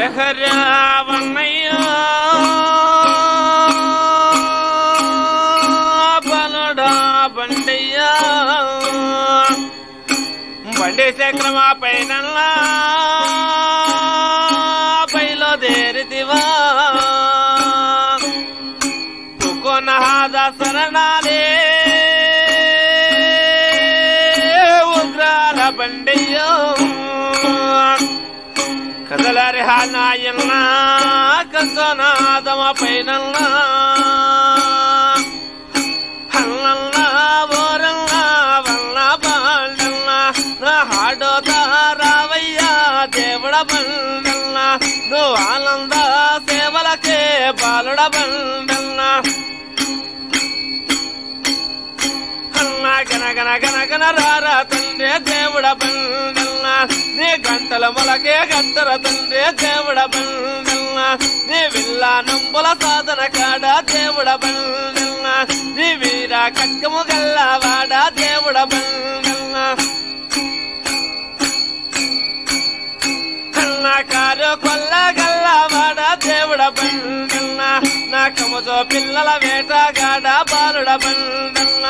హరహరావన్నయ్య బలడా బండయ్య బండి చక్రమా పైన బయలుదేరిదివా తుకొనహాద శరణాలే ఉగ్రాల బండయ్యో కదలరి హానాయన్న కంసనాదమ పైన హల్లల్ల ఓరల్ల వల్ల బాండల్ల నా హాడోత రావయ్య దేవుడ బండల్ల నువ్వు ఆనంద సేవలకే బాలుడ బండల్ల అన్న గన గన గన గన రారా తండ్రి దేవుడ బండల్ల నీ గంటల మొలకే గంటల తండ్రి దేవుడ బండల్ల నీ విల్ల నంబుల సాధన కాడ దేవుడ బండల్ల నీ వీర కక్కము గల్లవాడ దేవుడ బండల్ల కన్నాకారు కొల్ల గల్లవాడ దేవుడ బండల్ల నా కమతో పిల్లల వేటగాడ బాలుడ బండల్ల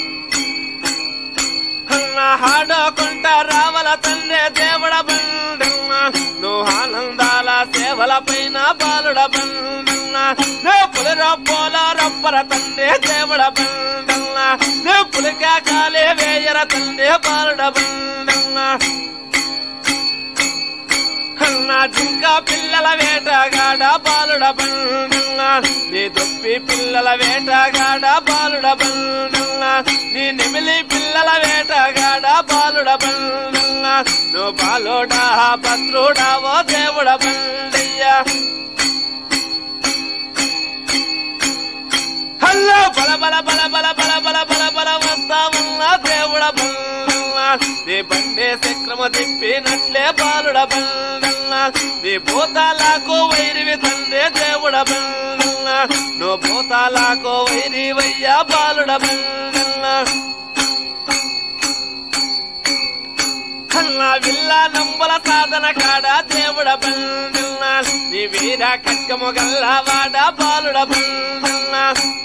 అన్న హాడోకుంట రావల తండ్రి దేవుడ బండన్న నువ్వు ఆనందాల సేవల పైన బాలుడ బండన్న నువ్వు పులిర పోల రప్పర తండ్రి దేవుడ బండన్న నువ్వు పులికా కాలే వేయర తండ్రి బాలుడ బండన్న అన్న జింక పిల్లల వేటగాడ బాలుడ బండన్న నీ దుప్పి పిల్లల వేటగాడ బాలుడ బండన్న నీ నిమిలి పిల్లల వేటగాడ బాలుడ బండన్న నువ్వు బాలుడా భద్రుడా ఓ దేవుడ బండయ్య హల్లో బల బల బల బల బల బల బల బల వస్తామన్నా దేవుడ బండన్న నీ బండే చక్రమ తిప్పినట్లే బాలుడ బండన్న నీ భూతాలకు వైరివి తండ్రి దేవుడ బండన్న నువ్వు భూతాలకు వైరి వయ్యా బాలుడ బండన్న అన్న విల్ల నంబల సాధన కాడ దేవుడ బండన్న నీ వీర కక్కము గల్లవాడ బాలుడ బండన్న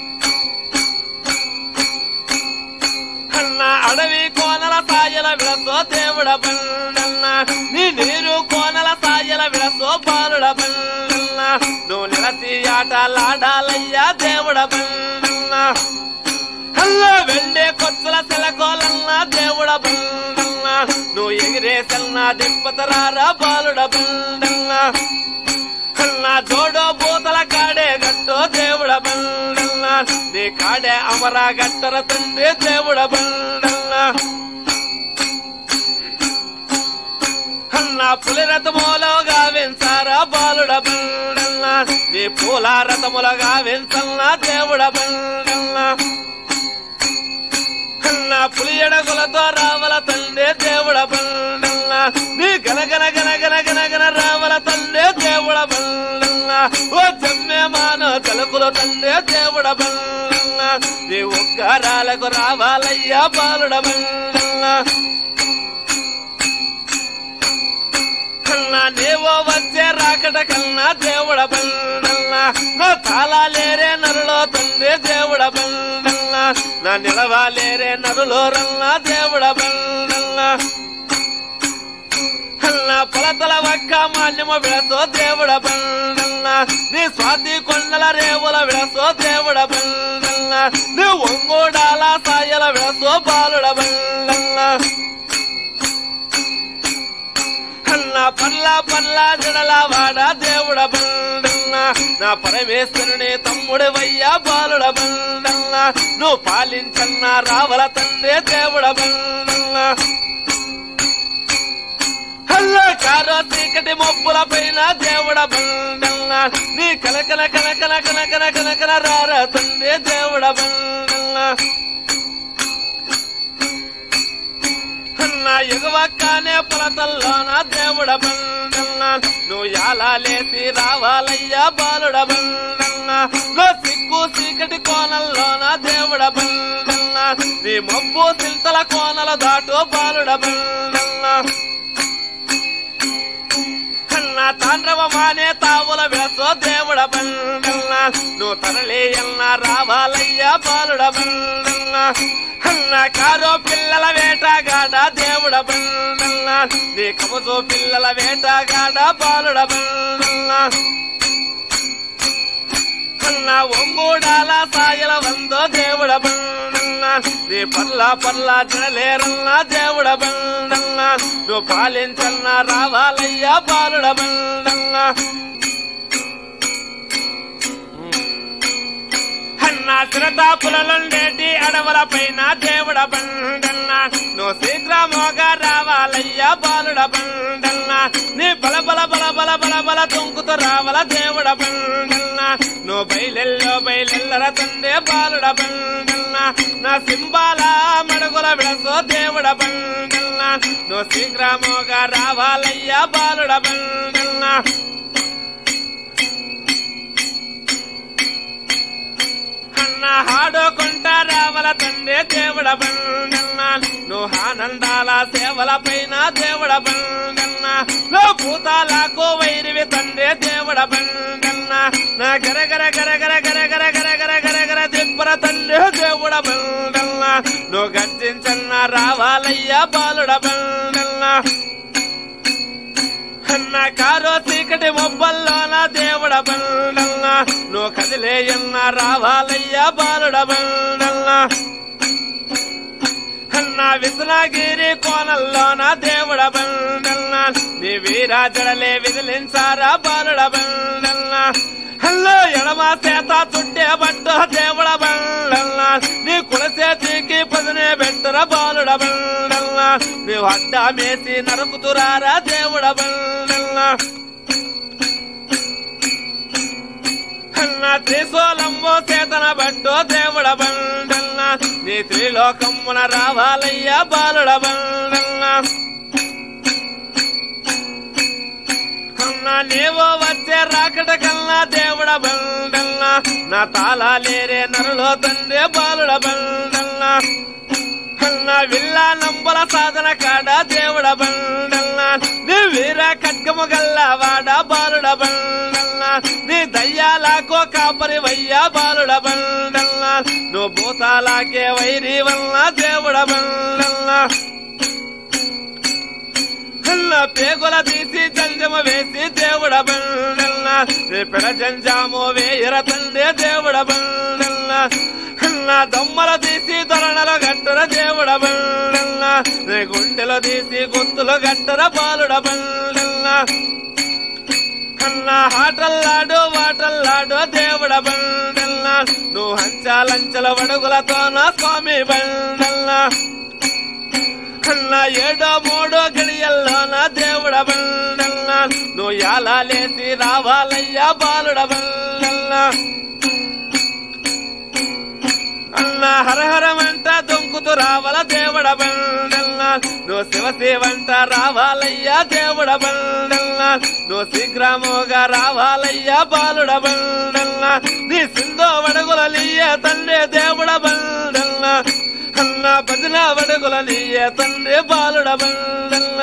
అన్న అడవి కోనల సాయల విడసో దేవుడ బండన్న నీ నీరు కోనల సాయల విడసో బాలుడ బండన్న నువ్వు నిలసి ఆటలాడాలయ్యా దేవుడ బండన్న హల్లో వెళ్ళే కొత్తల సెలకోలన్న దేవుడ బండన్న నువ్వు ఎగిరే సెల్న దింపతరారా బాలుడ బండన్న అన్న జోడో బూతల కాడే గట్టో దేవుడ బండన్న నీ కాడే అమరా గట్టర తండ్రి దేవుడ బండన్న అన్న పులి రథములుగా వెంచారా బాలుడ బండన్న నీ పూల రథములుగా వెంచన్న దేవుడ బండన్న అన్న పులి ఎడగులతో రావల తండ్రి దేవుడ బండన్న నీ గనగన గనగన గనగన రావల తండ్రి దేవుడ బండన్న ఓ జమ్మే మానో తలుపుల తండ్రి దేవుడ బండన్న నీ ఉగ్గారాలకు రావాలయ్యా బాలుడ బండన్న కన్నా నీవో వచ్చే రాకట కన్నా దేవుడ బండన్న నా తాళాలేరే నరులో తండ్రి దేవుడ బండన్న నా నిలవాలేరే నరులో రన్న దేవుడ బండన్న కన్నా పొలతల వక్క మాన్యమ విడసో దేవుడ బండన్న నీ స్వాతి కొండల రేవుల విడసో దేవుడ బండన్న నీ ఒంగోడాల సాయల విడసో బాలుడ బండన్న అన్న పర్లా పర్లా జడల వాడ దేవుడ బండన్న నా పరమేశ్వరుని తమ్ముడు వయ్యా బాలుడ బండన్న నువ్వు పాలించన్న రావల తండ్రి దేవుడ బండన్న హల్ల కారో చీకటి మబ్బుల పైన దేవుడ బండన్న నీ కలకల కలకల కలకల కలకల రారా తండ్రి దేవుడ బండన్న నా ఎగవక్కనే పొలతల్లోన దేవుడ బండన్న నువ్వు ఎలా లేసి రావాలయ్యా బాలుడ బండన్న నువ్వు సిగ్గు చీకటి కోనల్లోన దేవుడ బండన్న నీ మబ్బు సిల్తల కోనల దాటు బాలుడ బండన్న కన్నా తాండ్రవ మానే తావుల విడసో దేవుడ బండన్న నువ్వు తరలి ఎన్న రావాలయ్య బాలుడ బండన్న అన్న కారో పిల్లల వేటగాడ దేవుడ బండన్న నీ కమతో పిల్లల వేటగాడ బాలుడ బండన్న అన్న ఒంగూడాల సాయల వందో దేవుడ బండన్న నీ పల్ల పల్ల జనలేరన్న దేవుడ బండన్న నువ్వు పాలించన్న రావాలయ్య బాలుడ బండన్న అన్న శ్రతాపులలుండేటి అడవుల పైన దేవుడ బండన్న నువ్వు శీఘ్రమోగా రావాలయ్య బాలుడ బండన్న నీ బల బల బల బల బల బల తుంకుతూ రావల దేవుడ బండన్న నువ్వు బయలెల్లో బయలెల్లర తండే బాలుడ బండన్న నా సింబాల మడుగుల విడసో దేవుడ బండన్న నువ్వు శీఘ్రమోగా రావాలయ్య బాలుడ బండన్న అన్న హాడుకుంటా రావల తండ్రి దేవుడ బండన్న నువ్వు ఆనందాల సేవల పైన దేవుడ బండన్న నువ్వు భూతాలకు వైరివి తండ్రి దేవుడ బండన్న నా గర గర గర గర గర గర గర గర గర గర దిబ్బర తండ్రి దేవుడ బండన్న నువ్వు గర్జించన్న రావాలయ్య బాలుడ బండన్న అన్న కారో చీకటి మొబ్బల్లోన దేవుడ బండల్న నువ్వు కదిలేయన్న రావాలయ్య బాలుడ బండల్న అన్న విసునగిరి కోనల్లోన దేవుడ బండల్న నీ వీరాజడలే విదిలించారా బాలుడ బండల్న హల్లో ఎడమ చేత చుట్టే బట్ట దేవుడ బండల్న నీ కులసేతికి పదనే బెట్టర బాలుడ బండల్న నీవు అడ్డమేసి నరుకుతురారా దేవుడ బండల్న అన్న త్రిశూలమ్మో చేతన బట్టో దేవుడ బండల్న నీ త్రిలోకమ్మున రావాలయ్య బాలుడ బండల్న అన్న నీవో వచ్చే రాకట కల్లా దేవుడ బండల్న నా తాళాలేరే నరులో తండ్రి బాలుడ బండల్న అన్న విల్లా నంబల సాధన కాడ దేవుడ బండల్న నీ వీర ఖడ్గము గల్లవాడ బాలుడ బండల్న నీ దయ్యాలాకో కాపరి వయ్యా బాలుడ బండల్న నువ్వు భూతాలాకే వైరి వల్ల దేవుడ బండల్న అల్ల పేగుల తీసి జంజమ వేసి దేవుడ బండల్న రేపెడ జంజాము వేయర తండ్రి దేవుడ బండల్న అల్ల దమ్మల తీసి దొరణల గట్టర దేవుడ బండల్న రే గుండెలో తీసి గొంతులు గట్టర బాలుడ బండల్న అన్న ఆటల్లాడు వాటల్లాడు దేవుడ బండల్న నువ్వు హంచాలంచల వడుగులతో నా స్వామి బండల్న అన్న ఏడో మూడో గడియల్లో నా దేవుడ బండల్న నువ్వు ఎలా లేసి రావాలయ్యా బాలుడ బండల్న అన్న హరహరమంట దొంకుతూ రావాల దేవుడ బండల్న నువ్వు శివశివంట రావాలయ్యా దేవుడ బండల్న నువ్వు శీఘ్రముగా రావాలయ్యా బాలుడ బండల్న నీ సింధో వడుగుల లీయ తండ్రి దేవుడ బండల్న అన్న భజన వడుగుల లీయ తండ్రి బాలుడ బండల్న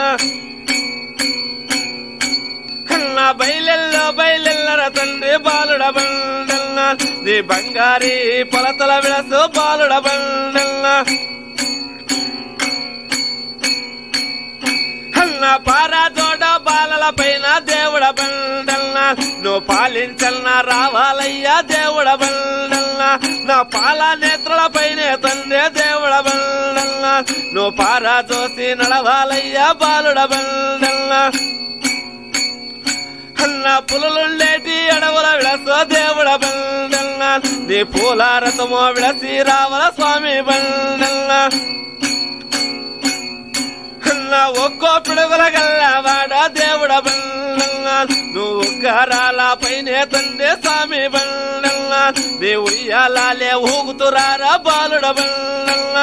అన్న బయలెల్లో బయలెల్లర తండ్రి బాలుడ బండల్న నీ బంగారి పొలతల విడసు బాలుడ బండల్న అన్న పారాజోడ బాలల పైన దేవుడ బండల్న నువ్వు పాలించల్న రావాలయ్యా దేవుడ బండల్న నా పాల నేత్రుల పైనే తండ్రి దేవుడ బండల్న నువ్వు పారా చూసి నడవాలయ్యా బాలుడ బండల్న అన్న పులులుండేటి అడవుల విడసో దేవుడ బండల్న నీ పూల రథమో విడసి రావల స్వామి బండల్న అన్న ఒక్కో పిడుగుల గల్లవాడ దేవుడ బండల్న నువ్వు గరాల పైనే తండ్రి స్వామి బండల్న నీ ఉయ్యాలే ఊగుతురారా బాలుడ బండల్న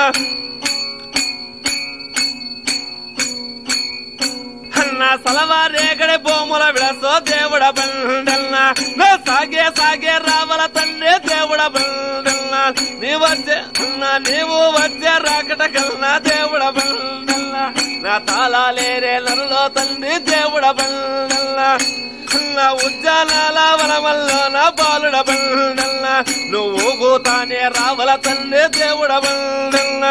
అన్న సలవారేగడి భూముల విడసో దేవుడ బండల్న నా సాగే సాగే రావల తండ్రి దేవుడ బండల్న నీ వచ్చే అన్న నీవు వచ్చే రాకట కల్నా దేవుడ బండల్న నా తాళాలేరే నరులో తండ్రి దేవుడ బండల్న నా ఉజ్జాల వనమల్లోన బాలుడ బండన్న నువ్వు ఊగుతానే రావల తండ్రి దేవుడ బండన్న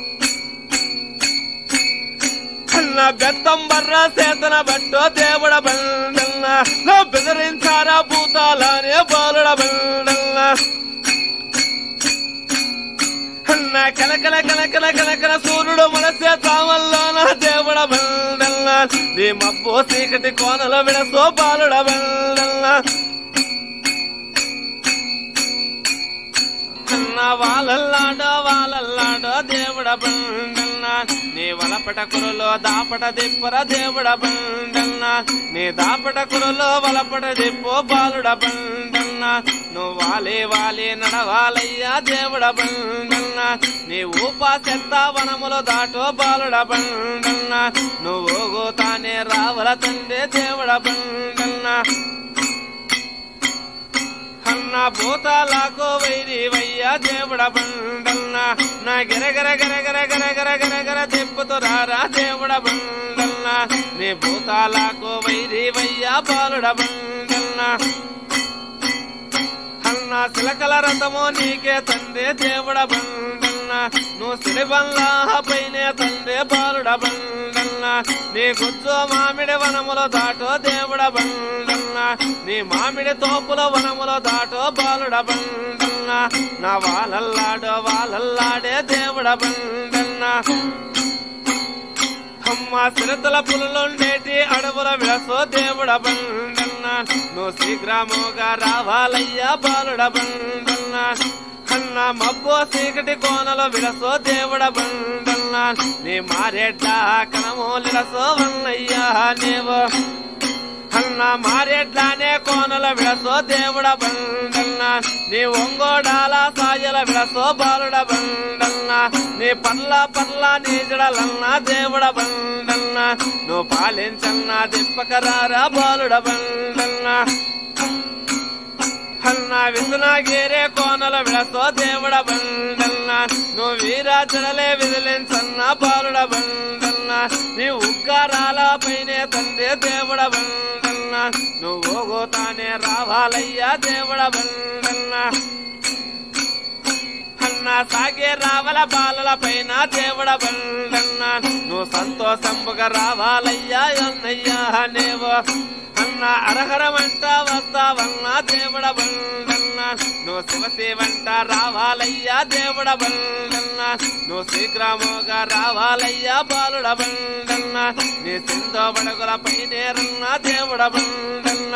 అన్న బెత్తం బర్ర సేతన బట్టో దేవుడ బండన్న నా బెదిరించారా భూతాలనే బాలుడ బండన్న అన్న కలకల కలకల కలకల సూర్యుడు మనసే తామల్లోన దేవుడ బండల్ల నీ మబ్బో చీకటి కోనల విడసో బాలుడ బండల్ల అన్న వాళ్ళల్లాడో వాళ్ళల్లాడో దేవుడ బండన్న నీ వలపట కురులో దాపట దిప్పర దేవుడ బండన్న నీ దాపట కురులో వలపట దిప్పో బాలుడ బండన్న నువ్వు వాలి వాలి నడవాలయ్యా దేవుడ బండన్న నీ ఊపా చెత్త వనములో దాటో బాలుడ బండన్న నువ్వు ఊగుతానే రావల తండ్రి దేవుడ బండన్న అన్న భూతాలకు వైరి వయ్యా దేవుడ బండన్న నా గెరగర గరగర గరగర గరగర తిప్పుతూ రారా దేవుడ బండన్న నీ భూతాలకు వైరి వయ్యా బాలుడ బండన్న అన్న చిలకల రథము నీకే తండ్రి దేవుడ బండన్న నువ్వు సిరిబల్లా పైనే తండ్రి బాలుడ బండన్న నీ గుజ్జు మామిడి వనములో దాటో దేవుడ బండన్న నీ మామిడి తోపుల వనములో దాటో బాలుడ బండన్న నా వాళ్ళల్లాడో వాళ్ళల్లాడే దేవుడ బండన్న అమ్మ సిరతల పులులుండేటి అడవుల విడసో దేవుడ బండన్న నువ్వు శీఘ్రముగా రావాలయ్యా బాలుడ బండన్న అన్న మబ్బో చీకటి కోనలో విడసో దేవుడ బండన్న నీ మారెడ్డ కనమూలిరసో వన్నయ్యా నీవు అన్న మారెడ్లానే కోనల విడసో దేవుడ బండన్న నీ ఒంగోడాల సాయల విడసో బాలుడ బండన్న నీ పర్ల పర్ల నీజడలన్న దేవుడ బండన్న నువ్వు పాలించన్న దిప్పకరారా బాలుడ బండన్న అన్న విసునాగిరే కోనల విడసో దేవుడ బండన్న నువ్వు వీరాజడలే విదిలించన్న బాలుడ బండన్న నీ ఉగ్గారాల పైనే తండ్రి దేవుడ బండన్న నువ్వు ఓగోతానే రావాలయ్యా దేవుడ బండన్న అన్న సాగే రావల బాలల పైన దేవుడ బండన్న నువ్వు సంతోషంబుగా రావాలయ్యా అన్నయ్యా నేవో అన్న అరహరమంట వస్తావన్న దేవుడ బండన్న నువ్వు శివశివంట రావాలయ్యా దేవుడ బండన్న నువ్వు శీఘ్రముగా రావాలయ్యా బాలుడ బండన్న నీ సింధో బడగుల పైనేరన్న దేవుడ బండన్న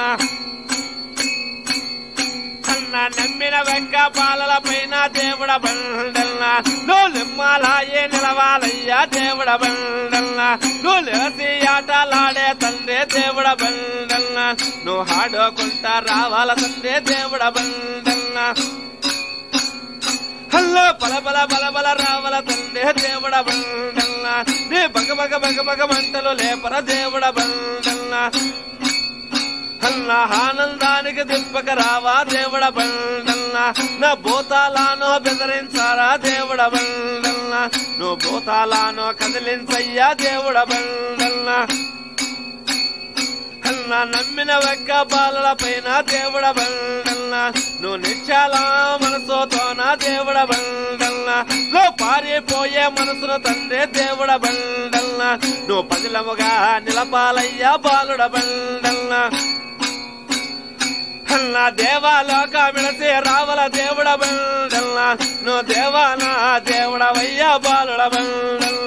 అన్న నమ్మిన వెంక పాలల పైన దేవుడ బండల్న నువ్వు నిమ్మలాయే నిలవాలయ్యా దేవుడ బండల్న నువ్వు నిలసి ఆటలాడే తండ్రి దేవుడ బండల్న నువ్వు ఆడుకుంటా రావాల తండ్రి దేవుడ బండల్న హల్లో బల బల బల బల రావల తండ్రి దేవుడ బండల్న నీ బగ బగ బగ బగ మంటలు లేపర దేవుడ బండల్న అన్న ఆనందానికి దింపక రావా దేవుడ బండన్న నా భూతాలానో బెదిరించారా దేవుడ బండన్న నువ్వు భూతాలానో కదిలించయ్యా దేవుడ బండన్న అన్న నమ్మిన వెక్క బాలల పైన దేవుడ బండన్న నువ్వు నిత్యాల మనసుతోన దేవుడ బండన్న నువ్వు పారిపోయే మనసును తండ్రి దేవుడ బండన్న నువ్వు పదిలముగా నిలపాలయ్యా బాలుడ బండన్న అన్న దేవాలోక విడతే రావల దేవుడ బండల్ల నువ్వు దేవానా దేవుడవయ్యా బాలుడ బండల్ల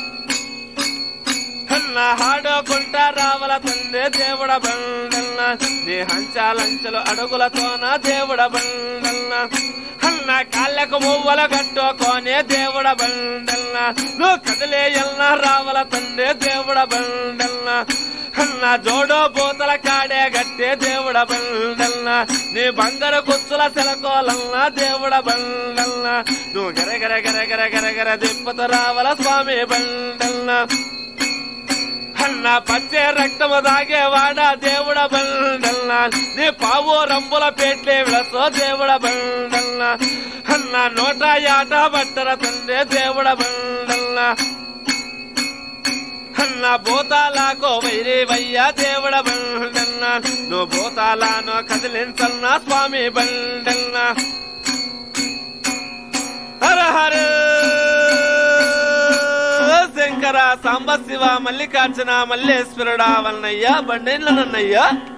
అన్న హాడుకుంటా రావల తండ్రి దేవుడ బండల్ల నీ హంచాలంచలు అడుగులతోన దేవుడ బండల్ల అన్న కాళ్ళకు మువ్వల కట్టుకోనే దేవుడ బండల్ల నువ్వు కదిలే ఎల్ల రావల తండ్రి దేవుడ బండల్ల అన్న జోడో బోతల కాడే గట్టే దేవుడ బండల్న నీ బంగారు కుచ్చుల సెలకోలన్న దేవుడ బండల్న నువ్వు గరగర గరగర గరగర దిప్పత రావల స్వామి బండల్న అన్న పచ్చే రక్తము దాగేవాడ దేవుడ బండల్న నీ పావు రంబుల పేట్లే విడసో దేవుడ బండల్న అన్న నోట యాట బట్టర తండ్రి దేవుడ బండల్న అన్న భూతాలాకో వైరే వయ్యా దేవుడ బండన్న నువ్వు భూతాలను కదిలించల్నా స్వామి బండల్నా హర హర శంకర సాంబ శివ మల్లికార్జున మల్లేశ్వరుడా వల్లయ్యా బండేళ్ళనన్నయ్యా